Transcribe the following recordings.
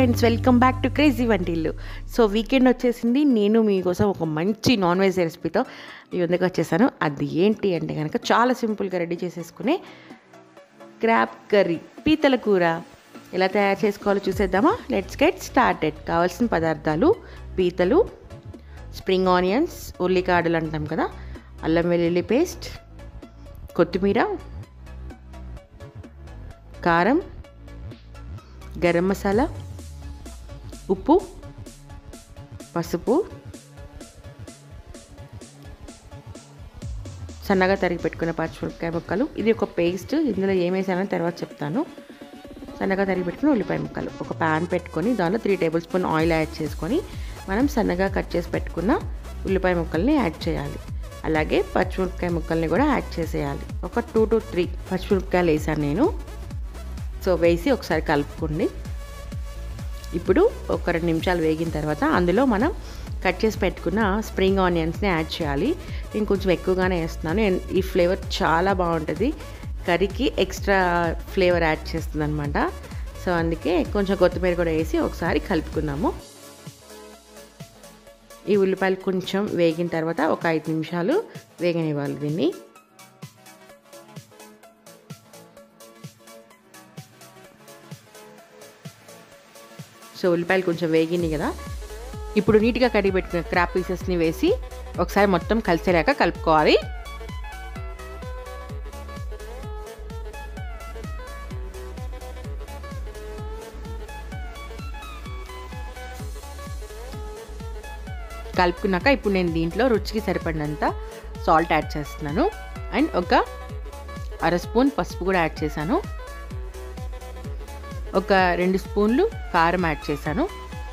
friends welcome back to crazy Vantillu so weekend వచ్చేసింది నేను మీకోసం ఒక మంచి నాన్ వెజ్ రెసిపీతో మీ ముందుకు వచ్చేసాను అది ఏంటి అంటే కనుక చాలా సింపుల్గా రెడీ చేసేసుకునే క్రాప్ కర్రీ పీతల కూర ఎలా తయారు చేసుకోవాలో చూసేద్దామా లెట్స్ గెట్ స్టార్టెడ్ కావాల్సిన పదార్థాలు పీతలు స్ప్రింగ్ ఆనియన్స్ ఉల్లికాడలు అంటాం కదా అల్లం వెల్లుల్లి పేస్ట్ కొత్తిమీర కారం గరం మసాలా ఉప్పు పసుపు సన్నగా తరిగి పెట్టుకున్న పచ్చిమిరపకాయ ముక్కలు ఇది ఒక పేస్ట్ ఇందులో ఏం వేసానో తర్వాత చెప్తాను సన్నగా తరిగి పెట్టుకున్న ఉల్లిపాయ ముక్కలు ఒక ప్యాన్ పెట్టుకొని దానిలో three tablespoon oil add చేసుకొని మనం సన్నగా కట్ చేసి పెట్టుకున్న ఉల్లిపాయ ముక్కల్ని యాడ్ చేయాలి అలాగే పచ్చిమిరపకాయ ముక్కల్ని కూడా యాడ్ చేసేయాలి ఒక టూ టు త్రీ పచ్చిమిరపకాయలు వేసాను నేను సో వేసి ఒకసారి కలుపుకోండి ఇప్పుడు ఒక రెండు నిమిషాలు వేగిన తర్వాత అందులో మనం కట్ చేసి పెట్టుకున్న స్ప్రింగ్ ఆనియన్స్ని యాడ్ చేయాలి నేను కొంచెం ఎక్కువగానే వేస్తున్నాను ఈ ఫ్లేవర్ చాలా బాగుంటుంది కర్రీకి ఎక్స్ట్రా ఫ్లేవర్ యాడ్ చేస్తుంది అనమాట సో అందుకే కొంచెం కొత్తిమీర కూడా వేసి ఒకసారి కలుపుకుందాము ఈ ఉల్లిపాయలు కొంచెం వేగిన తర్వాత ఒక ఐదు నిమిషాలు వేగనివ్వాలి దీన్ని సో ఉల్లిపాయలు కొంచెం వేగింది కదా ఇప్పుడు నీట్గా కడిగి పెట్టుకున్న క్రాప్ పీసెస్ని వేసి ఒకసారి మొత్తం కలిసేలాక కలుపుకోవాలి కలుపుకున్నాక ఇప్పుడు నేను దీంట్లో రుచికి సరిపడినంత సాల్ట్ యాడ్ చేస్తున్నాను అండ్ ఒక అర స్పూన్ పసుపు కూడా యాడ్ చేశాను ఒక రెండు స్పూన్లు కారం యాడ్ చేశాను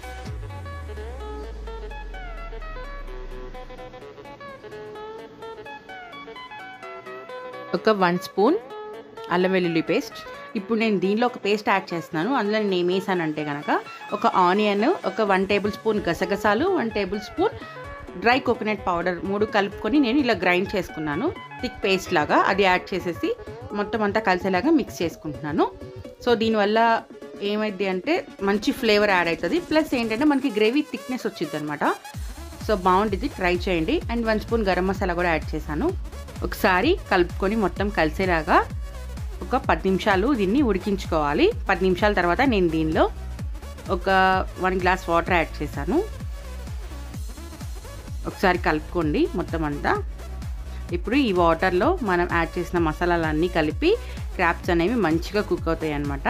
ఒక వన్ స్పూన్ అల్లం వెల్లుల్లి పేస్ట్ ఇప్పుడు నేను దీనిలో ఒక పేస్ట్ యాడ్ చేస్తున్నాను అందులో నేను ఏం వేసానంటే కనుక ఒక ఆనియన్ ఒక వన్ టేబుల్ స్పూన్ గసగసాలు one tablespoon dry coconut powder మూడు కలుపుకొని నేను ఇలా గ్రైండ్ చేసుకున్నాను థిక్ పేస్ట్ లాగా అది యాడ్ చేసేసి మొత్తం అంతా కలిసేలాగా మిక్స్ చేసుకుంటున్నాను సో దీనివల్ల ఏమైంది అంటే మంచి ఫ్లేవర్ యాడ్ అవుతుంది ప్లస్ ఏంటంటే మనకి గ్రేవీ థిక్నెస్ వచ్చింది అనమాట సో బాగుంటుంది ట్రై చేయండి and one spoon garam masala కూడా యాడ్ చేశాను ఒకసారి కలుపుకొని మొత్తం కలిసేలాగా ఒక పది నిమిషాలు దీన్ని ఉడికించుకోవాలి పది నిమిషాల తర్వాత నేను దీనిలో ఒక వన్ గ్లాస్ వాటర్ యాడ్ చేశాను ఒకసారి కలుపుకోండి మొత్తం అంతా ఇప్పుడు ఈ వాటర్లో మనం యాడ్ చేసిన మసాలాలన్నీ కలిపి క్రాప్స్ అనేవి మంచిగా కుక్ అవుతాయి అన్నమాట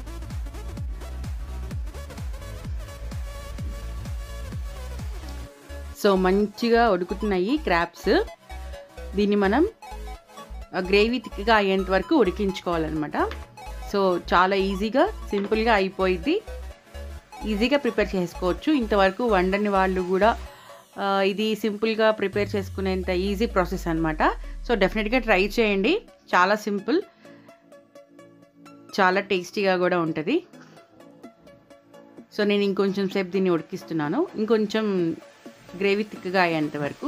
సో మంచిగా ఉడుకుతున్నాయి క్రాప్స్ దీన్ని మనం గ్రేవీ థిక్గా అయ్యేంత వరకు ఉడికించుకోవాలన్నమాట సో చాలా ఈజీగా సింపుల్గా అయిపోయింది ఈజీగా ప్రిపేర్ చేసుకోవచ్చు ఇంతవరకు వండని వాళ్ళు కూడా ఇది సింపుల్గా ప్రిపేర్ చేసుకునేంత ఈజీ ప్రాసెస్ అనమాట సో డెఫినెట్గా ట్రై చేయండి చాలా సింపుల్ చాలా టేస్టీగా కూడా ఉంటుంది సో నేను ఇంకొంచెం సేపు దీన్ని ఉడికిస్తున్నాను ఇంకొంచెం గ్రేవీ థిక్గా అయ్యేంత వరకు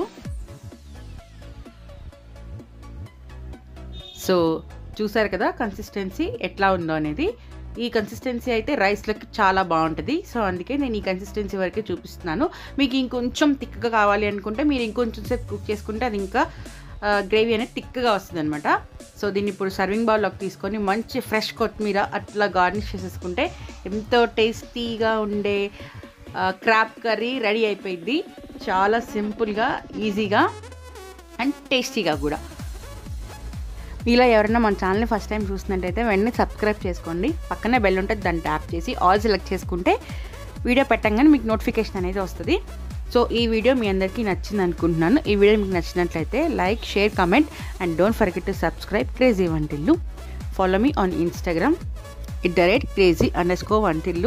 సో చూసారు కదా కన్సిస్టెన్సీ ఎట్లా ఉందో అనేది ఈ కన్సిస్టెన్సీ అయితే రైస్లోకి చాలా బాగుంటుంది సో అందుకే నేను ఈ కన్సిస్టెన్సీ వరకే చూపిస్తున్నాను మీకు ఇంకొంచెం థిక్గా కావాలి అనుకుంటే మీరు ఇంకొంచెం సేపు కుక్ చేసుకుంటే అది ఇంకా గ్రేవీ అనేది థిక్గా వస్తుంది అనమాట సో దీన్ని ఇప్పుడు సర్వింగ్ బౌల్లోకి తీసుకొని మంచి ఫ్రెష్ కొత్తిమీర అట్లా గార్నిష్ చేసేసుకుంటే ఎంతో టేస్టీగా ఉండే క్రాప్ కర్రీ రెడీ అయిపోయింది చాలా సింపుల్గా ఈజీగా అండ్ టేస్టీగా కూడా మీలో ఎవరైనా మన ఛానల్ని ఫస్ట్ టైం చూసినట్టయితే వెంటనే సబ్స్క్రైబ్ చేసుకోండి పక్కనే బెల్ ఉంటుంది దాన్ని ట్యాప్ చేసి ఆల్ సెలెక్ట్ చేసుకుంటే వీడియో పెట్టంగానే మీకు నోటిఫికేషన్ అనేది వస్తుంది సో ఈ వీడియో మీ అందరికీ నచ్చింది అనుకుంటున్నాను ఈ వీడియో మీకు నచ్చినట్లయితే like share comment and don't forget to subscribe crazy Vantillu follow me on Instagram at the rate crazy underscore Vantillu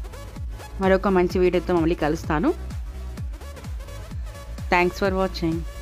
మరొక మంచి వీడియోతో మళ్ళీ కలుస్తాను థ్యాంక్స్ ఫర్ వాచింగ్